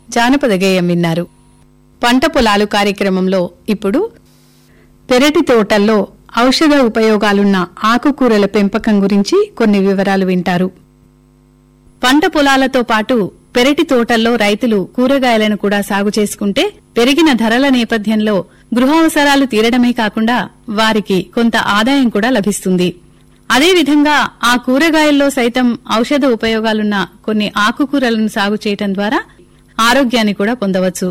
జానపద గేయం విన్నారు పంట పొలాలు కార్యక్రమంలో ఇప్పుడు పెరటి తోటల్లో ఔషధ ఉపయోగాలున్న ఆకుకూరల పెంపకం గురించి కొన్ని వివరాలు వింటారు పంట పొలాలతో పాటు పెరటి తోటల్లో రైతులు కూరగాయలను కూడా సాగు చేసుకుంటే పెరిగిన ధరల నేపథ్యంలో గృహావసరాలు తీరడమే కాకుండా వారికి కొంత ఆదాయం కూడా లభిస్తుంది అదేవిధంగా ఆ కూరగాయల్లో సైతం ఔషధ ఉపయోగాలున్న కొన్ని ఆకుకూరలను సాగు చేయటం ద్వారా ఆరోగ్యాన్ని కూడా పొందవచ్చు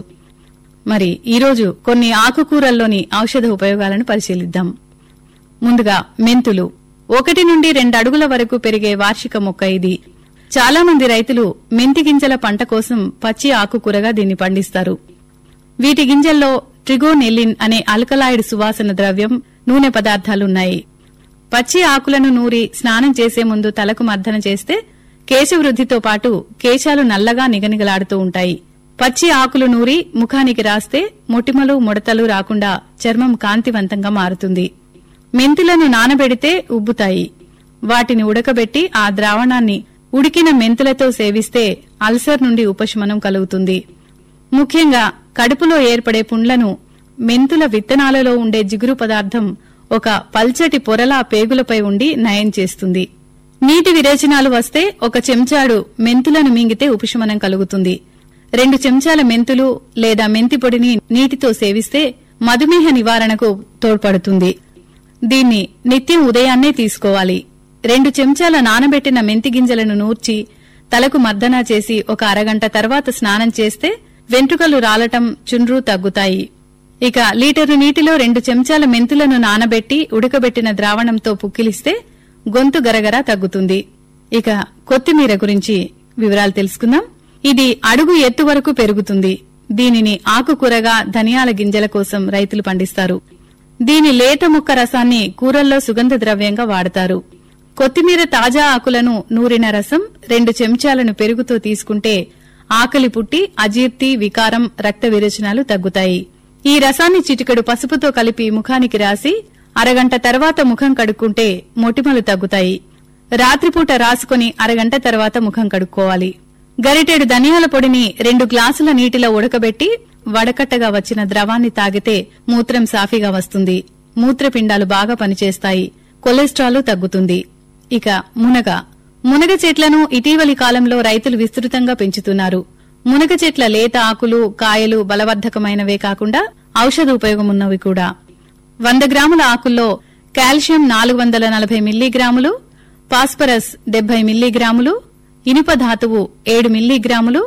మరి ఈరోజు కొన్ని ఆకుకూరల్లోని ఔషధ ఉపయోగాలను పరిశీలిద్దాం ముందుగా మెంతులు ఒకటి నుండి రెండు అడుగుల వరకు పెరిగే వార్షిక మొక్క ఇది చాలా మంది రైతులు మెంతి గింజల పంట కోసం పచ్చి ఆకుకూరగా దీన్ని పండిస్తారు వీటి గింజల్లో ట్రిగోనెల్లిన్ అనే అల్కలాయిడ్ సువాసన ద్రవ్యం నూనె పదార్థాలున్నాయి పచ్చి ఆకులను నూరి స్నానం చేసే ముందు తలకు మర్దన చేస్తే కేశవృద్ధితో పాటు కేశాలు నల్లగా నిగనిగలాడుతూ ఉంటాయి పచ్చి ఆకులు నూరి ముఖానికి రాస్తే మొటిమలు ముడతలు రాకుండా చర్మం కాంతివంతంగా మారుతుంది మెంతులను నానబెడితే ఉబ్బుతాయి వాటిని ఉడకబెట్టి ఆ ద్రావణాన్ని ఉడికిన మెంతులతో సేవిస్తే అల్సర్ నుండి ఉపశమనం కలుగుతుంది ముఖ్యంగా కడుపులో ఏర్పడే పుండ్లను మెంతుల విత్తనాలలో ఉండే జిగురు పదార్థం ఒక పల్చటి పొరలా పేగులపై ఉండి నయం చేస్తుంది నీటి విరేచనాలు వస్తే ఒక చెంచాడు మెంతులను మింగితే ఉపశమనం కలుగుతుంది రెండు చెంచాల మెంతులు లేదా మెంతి పొడిని నీటితో సేవిస్తే మధుమేహ నివారణకు తోడ్పడుతుంది దీన్ని నిత్యం ఉదయాన్నే తీసుకోవాలి రెండు చెంచాల నానబెట్టిన మెంతి గింజలను నూర్చి తలకు మర్దన చేసి ఒక అరగంట తర్వాత స్నానం చేస్తే వెంట్రుకలు రాలటం చుండ్రు తగ్గుతాయి ఇక లీటరు నీటిలో రెండు చెంచాల మెంతులను నానబెట్టి ఉడకబెట్టిన ద్రావణంతో పుక్కిలిస్తే గొంతు గరగరా తగ్గుతుంది ఇక కొత్తిమీర గురించి వివరాలు తెలుసుకుందాం ఇది అడుగు ఎత్తు వరకు పెరుగుతుంది దీనిని ఆకుకూరగా ధనియాల గింజల కోసం రైతులు పండిస్తారు దీని లేత ముక్క రసాన్ని కూరల్లో సుగంధ ద్రవ్యంగా వాడతారు కొత్తిమీర తాజా ఆకులను నూరిన రసం రెండు చెంచాలను పెరుగుతో తీసుకుంటే ఆకలి పుట్టి అజీర్తి వికారం రక్త విరేచనాలు తగ్గుతాయి ఈ రసాన్ని చిటికెడు పసుపుతో కలిపి ముఖానికి రాసి అరగంట తర్వాత ముఖం కడుక్కుంటే మొటిమలు తగ్గుతాయి రాత్రిపూట రాసుకుని అరగంట తర్వాత ముఖం కడుక్కోవాలి గరిటెడు ధనియాల పొడిని రెండు గ్లాసుల నీటిలో ఉడకబెట్టి వడకట్టగా వచ్చిన ద్రవాన్ని తాగితే మూత్రం సాఫీగా వస్తుంది మూత్రపిండాలు బాగా పనిచేస్తాయి కొలెస్ట్రాల్ తగ్గుతుంది ఇక మునగ మునగ చెట్లను ఇటీవలి కాలంలో రైతులు విస్తృతంగా పెంచుతున్నారు మునగ చెట్ల లేత ఆకులు కాయలు బలవర్ధకమైనవే కాకుండా ఔషధ ఉపయోగమున్నవి కూడా వంద గ్రాముల ఆకుల్లో కాల్షియం నాలుగు వందల నలభై మిల్లీగ్రాములు ఫాస్ఫరస్ డెబ్బై మిల్లీగ్రాములు ఇనుప ధాతువు ఏడు మిల్లీగ్రాములు